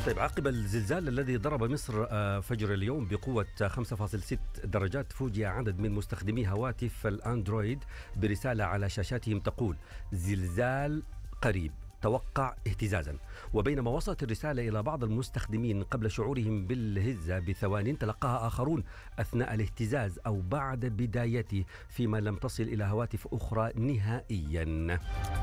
طيب عقب الزلزال الذي ضرب مصر آه، فجر اليوم بقوة 5.6 درجات فوجئ عدد من مستخدمي هواتف الأندرويد برسالة على شاشاتهم تقول زلزال قريب توقع اهتزازا وبينما وصلت الرسالة إلى بعض المستخدمين قبل شعورهم بالهزة بثوان تلقاها آخرون أثناء الاهتزاز أو بعد بدايته فيما لم تصل إلى هواتف أخرى نهائيا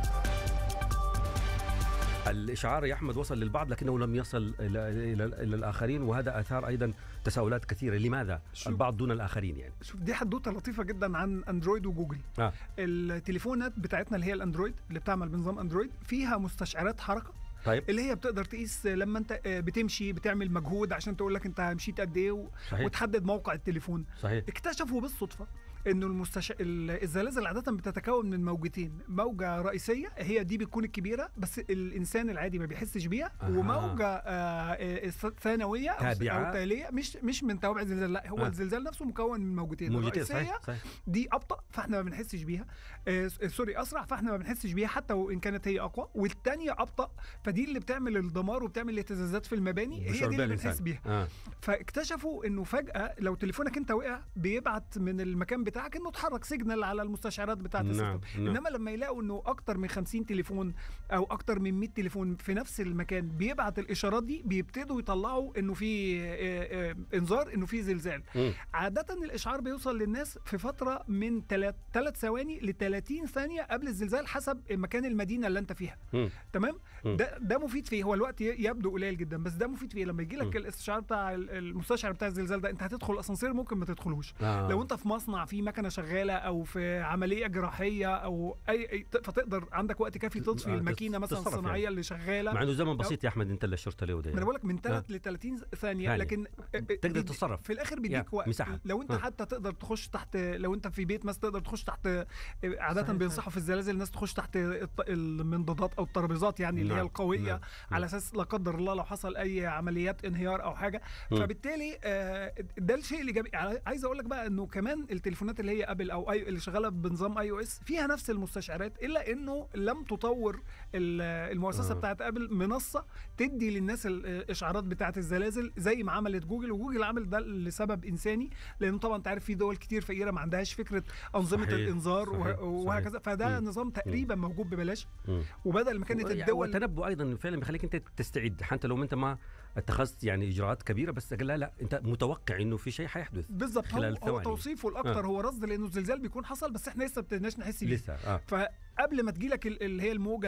الاشعار يا احمد وصل للبعض لكنه لم يصل الى الى, إلى الاخرين وهذا اثار ايضا تساؤلات كثيره لماذا شو- البعض دون الاخرين يعني شوف دي حدوته لطيفه جدا عن اندرويد وجوجل آه. التليفونات بتاعتنا اللي هي الاندرويد اللي بتعمل بنظام اندرويد فيها مستشعرات حركه طيب اللي هي بتقدر تقيس لما انت آه، بتمشي بتعمل مجهود عشان تقول لك انت مشيت قد ايه و- صحيح وتحدد موقع التليفون صحيح اكتشفوا بالصدفه انه المستش... ال- الزلازل عاده بتتكون من موجتين موجه رئيسيه هي دي بتكون الكبيره بس الانسان العادي ما بيحسش بيها أها. وموجه آه، آه، ثانويه أو- تابعة. او تاليه مش مش من توابع الزلزال لا هو آه. الزلزال نفسه مكون من موجتين موجتين الرئيسيه صحيح صحيح دي ابطا فاحنا ما بنحسش بيها آه س- سوري اسرع فاحنا ما بنحسش بيها حتى وان كانت هي اقوى والثانيه ابطا فدي اللي بتعمل الدمار وبتعمل الاهتزازات في المباني هي بشعور دي بها اللي الإنسان. بنحس بيها آه. فاكتشفوا انه فجاه لو تليفونك انت وقع بيبعت من المكان بتاعك انه اتحرك سيجنال على المستشعرات بتاعه نعم، السيستم نعم. انما لما يلاقوا انه اكتر من 50 تليفون او اكتر من 100 تليفون في نفس المكان بيبعت الاشارات دي بيبتدوا يطلعوا انه في آه، آه، انذار انه في زلزال مم. عادة الإشعار بيوصل للناس في فترة من 3 ثواني ل 30 ثانية قبل الزلزال حسب مكان المدينة اللي أنت فيها مم. تمام مم. ده ده مفيد فيه هو الوقت ي- يبدو قليل جدا بس ده مفيد فيه لما يجي مم. لك الاستشعار بتاع ال- المستشعر بتاع الزلزال ده أنت هتدخل أسانسير ممكن ما تدخلوش آه. لو انت في مصنع في مكنه شغاله او في عمليه جراحيه او اي, أي فتقدر عندك وقت كافي تطفي آه، الماكينه مثلا تتصرف يعني. الصناعيه اللي شغاله مع انه زمن بسيط يا احمد انت اللي اشرت له ده ما انا بقول لك من 3 ل 30 ثانيه ثانية. لكن تقدر بيدي- تتصرف. في الاخر يا، بيديك وقت مساحة. لو انت آه. حتى تقدر تخش تحت لو انت في بيت مثلا تقدر تخش تحت عاده صحيح، بينصحوا في الزلازل الناس تخش تحت الط- المنضدات او الترابيزات يعني اللي هي نعم، القويه نعم، على اساس لا قدر الله لو حصل اي عمليات انهيار او حاجه مم. فبالتالي آه، ده الشيء اللي جاب عايز اقول لك بقى انه كمان التليفونات اللي هي ابل او اي اللي شغاله بنظام اي او اس فيها نفس المستشعرات الا انه لم تطور ال- المؤسسه آه. بتاعت ابل منصه تدي للناس الاشعارات بتاعت الزلازل زي ما عملت جوجل وجوجل عمل ده لسبب انساني لانه طبعا انت عارف في دول كتير فقيره ما عندهاش فكره انظمه صحيح، الانذار وه- صحيح، وهكذا فده مم. نظام تقريبا موجود ببلاش مم. وبدل ما كانت يعني الدول والتنبؤ ايضا فعلا بيخليك انت تستعد حتى لو انت ما اتخذت يعني اجراءات كبيره بس لا لا انت متوقع انه في شيء حيحدث بالظبط هو, خلال هو ثواني. توصيفه الاكثر هو رصد لانه الزلزال بيكون حصل بس احنا لسه ما ابتديناش نحس بيه لسه اه فقبل ما تجيلك ال- اللي هي الموجه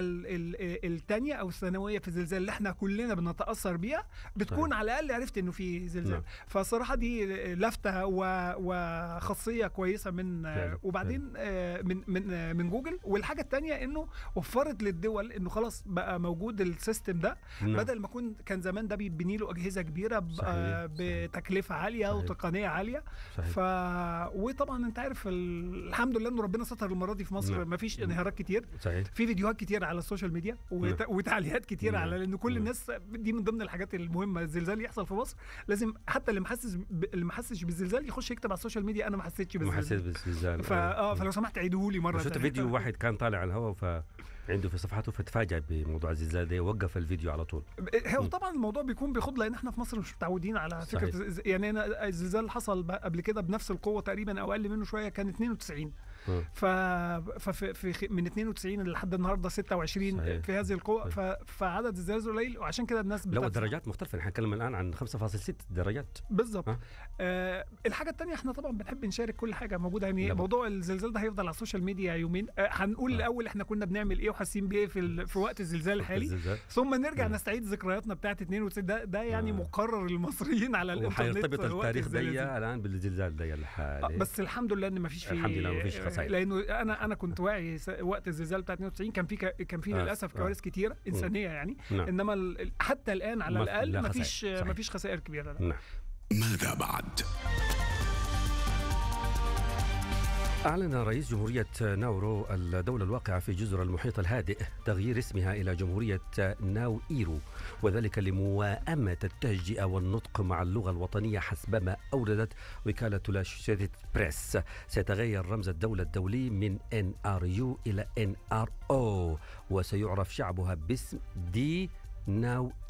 الثانيه او الثانويه في الزلزال اللي احنا كلنا بنتاثر بيها بتكون صحيح. على الاقل عرفت انه في زلزال نعم. فالصراحه دي لفته و- وخاصيه كويسه من فعلا، وبعدين آه، من من آه، من جوجل والحاجه الثانيه انه وفرت للدول انه خلاص بقى موجود السيستم ده نعم. بدل ما كون كان زمان ده بيبني له اجهزه كبيره ب- صحيح، آه، صحيح. بتكلفه عاليه صحيح. وتقنيه عاليه صحيح. ف وطبعا انت عارف ال... الحمد لله انه ربنا ستر المره دي في مصر نعم. ما فيش انهيارات كتير صحيح في فيديوهات كتير على السوشيال ميديا وت... نعم. وتعليقات كتير نعم. على لان كل نعم. الناس دي من ضمن الحاجات المهمه الزلزال يحصل في مصر لازم حتى اللي محسس ب... اللي محسش بالزلزال يخش يكتب على السوشيال ميديا انا ما حسيتش ما حسيت بالزلزال بالزلزال فا اه فلو سمحت عيدوه لي مره شفت تانية. فيديو واحد كان طالع على الهواء فعنده في صفحته فتفاجأ بموضوع الزلزال ده وقف الفيديو على طول هو مم. طبعا الموضوع بيكون بيخض لان احنا في مصر مش متعودين على صحيح. فكره الز- يعني انا الزلزال اللي حصل ب- قبل كده بنفس القوه تقريبا او اقل منه شويه كان 92 آه. ف ففي في خ- من 92 لحد النهارده 26 صحيح. في هذه القوه ف... صحيح. فعدد الزلازل قليل وعشان كده الناس لا بتدفع. الدرجات مختلفة نحن نتكلم الآن عن 5.6 درجات بالظبط ها؟ آه الحاجه الثانيه احنا طبعا بنحب نشارك كل حاجه موجوده يعني لا. موضوع الزلزال ده هيفضل على السوشيال ميديا يومين آه هنقول آه. الاول احنا كنا بنعمل ايه وحاسين بايه في ال... في وقت الزلزال الحالي الزلزال ثم نرجع آه. نستعيد ذكرياتنا بتاعت 92 ده ده يعني آه. مقرر للمصريين على الانترنت وحيرتبط في وقت التاريخ الزلازل. ده الآن بالزلزال ده آه، الحالي بس الحمد لله ان ما فيش فيه الحمد لله ما فيش آه، خسائر. لانه انا انا كنت واعي س- وقت الزلزال بتاع 92 كان في ك- كان في آه، للاسف آه. كوارث كتيره انسانيه يعني نعم انما ال- ال- حتى الان على ما- الاقل لا ما خسائر. فيش صحيح. ما فيش خسائر كبيره لا. نعم ماذا بعد؟ أعلن رئيس جمهورية ناورو الدولة الواقعة في جزر المحيط الهادئ تغيير اسمها إلى جمهورية ناو إيرو وذلك لمواءمة التهجئة والنطق مع اللغة الوطنية حسب ما أوردت وكالة لاشيتد بريس سيتغير رمز الدولة الدولي من NRU إلى NRO وسيعرف شعبها باسم دي ناو